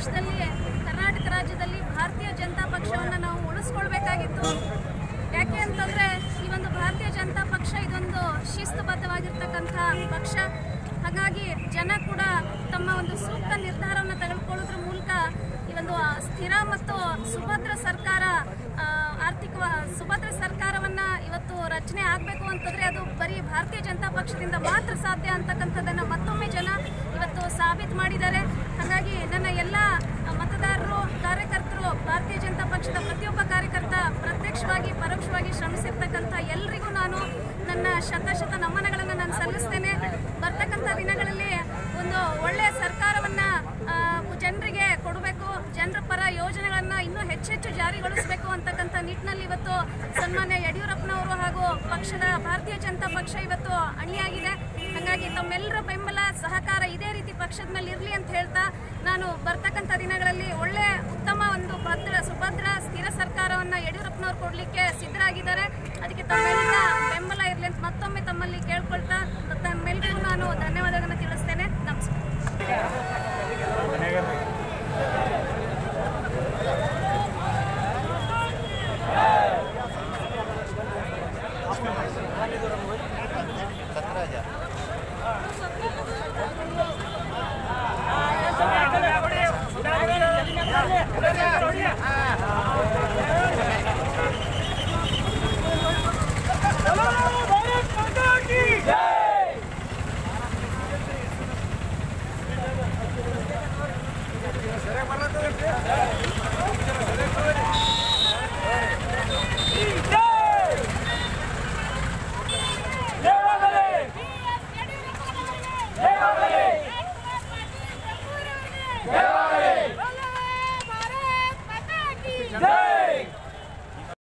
ದೇಶದಲ್ಲಿ ಕರ್ನಾಟಕ ರಾಜ್ಯದಲ್ಲಿ ಭಾರತೀಯ ಜನತಾ ಪಕ್ಷವನ್ನು ನಾವು ಉಳಿಸ್ಕೊಳ್ಬೇಕಾಗಿತ್ತು ಯಾಕೆ ಅಂತಂದ್ರೆ ಈ ಒಂದು ಭಾರತೀಯ ಜನತಾ ಪಕ್ಷ ಇದೊಂದು ಶಿಸ್ತುಬದ್ಧವಾಗಿರ್ತಕ್ಕಂಥ ಪಕ್ಷ ಹಾಗಾಗಿ ಜನ ಕೂಡ ತಮ್ಮ ಒಂದು ಸೂಕ್ತ ನಿರ್ಧಾರವನ್ನು ತೆಗೆದುಕೊಳ್ಳೋದ್ರ ಮೂಲಕ ಈ ಒಂದು ಸ್ಥಿರ ಮತ್ತು ಸುಭದ್ರ ಸರ್ಕಾರ ಆ, ಆರ್ಥಿಕ ಸುಭದ್ರ ಸರ್ಕಾರವನ್ನ ಇವತ್ತು ರಚನೆ ಆಗಬೇಕು ಅಂತಂದ್ರೆ ಅದು ಬರೀ ಭಾರತೀಯ ಜನತಾ ಪಕ್ಷದಿಂದ ಮಾತ್ರ ಸಾಧ್ಯ ಅಂತಕ್ಕಂಥದ್ದನ್ನ ಮತ್ತೊಮ್ಮೆ ಜನ ಇವತ್ತು ಸಾಬೀತು ಮಾಡಿದ್ದಾರೆ ಹಾಗಾಗಿ ನನ್ನ ಎಲ್ಲ ಮತದಾರರು ಕಾರ್ಯಕರ್ತರು ಭಾರತೀಯ ಜನತಾ ಪಕ್ಷದ ಪ್ರತಿಯೊಬ್ಬ ಕಾರ್ಯಕರ್ತ ಪ್ರತ್ಯಕ್ಷವಾಗಿ ಪರೋಕ್ಷವಾಗಿ ಶ್ರಮಿಸಿರ್ತಕ್ಕಂಥ ಎಲ್ರಿಗೂ ನಾನು ನನ್ನ ಶತಶತ ನಮನಗಳನ್ನು ನಾನು ಸಲ್ಲಿಸ್ತೇನೆ ಬರ್ತಕ್ಕಂಥ ದಿನಗಳಲ್ಲಿ ಒಂದು ಒಳ್ಳೆಯ ಸರ್ಕಾರವನ್ನ ಆ, ಜನರಿಗೆ ಕೊಡಬೇಕು ಜನರ ಪರ ಯೋಜನೆಗಳನ್ನ ಇನ್ನೂ ಹೆಚ್ಚೆಚ್ಚು ಜಾರಿಗೊಳಿಸಬೇಕು ಅಂತಕ್ಕಂಥ ನಿಟ್ಟಿನಲ್ಲಿ ಇವತ್ತು ಸನ್ಮಾನ್ಯ ಯಡಿಯೂರಪ್ಪನವರು ಹಾಗೂ ಪಕ್ಷದ ಭಾರತೀಯ ಜನತಾ ಪಕ್ಷ ಇವತ್ತು ಅಣಿಯಾಗಿದೆ ಹಾಗಾಗಿ ತಮ್ಮೆಲ್ಲರ ಬೆಂಬಲ ಸಹಕಾರ ಇದೇ ರೀತಿ ಪಕ್ಷದ ಮೇಲೆ ಇರಲಿ ಅಂತ ಹೇಳ್ತಾ ನಾನು ಬರ್ತಕ್ಕಂಥ ದಿನಗಳಲ್ಲಿ ಒಳ್ಳೆ ಉತ್ತಮ ಒಂದು ಭದ್ರ ಸುಭದ್ರ ಸ್ಥಿರ ಸರ್ಕಾರವನ್ನ ಯಡಿಯೂರಪ್ಪನವ್ರು ಕೊಡ್ಲಿಕ್ಕೆ ಸಿದ್ಧರಾಗಿದ್ದಾರೆ ಅದಕ್ಕೆ ತಮ್ಮೆಲ್ಲರ ಬೆಂಬಲ ಇರಲಿ ಅಂತ ಮತ್ತೊಮ್ಮೆ ತಮ್ಮಲ್ಲಿ ಕೇಳ್ಕೊಳ್ತಾ ತಮ್ಮೆಲ್ಲರಿಗೂ ನಾನು ಧನ್ಯವಾದಗಳನ್ನು ತಿಳಿಸ್ತೇನೆ ನಮಸ್ಕಾರ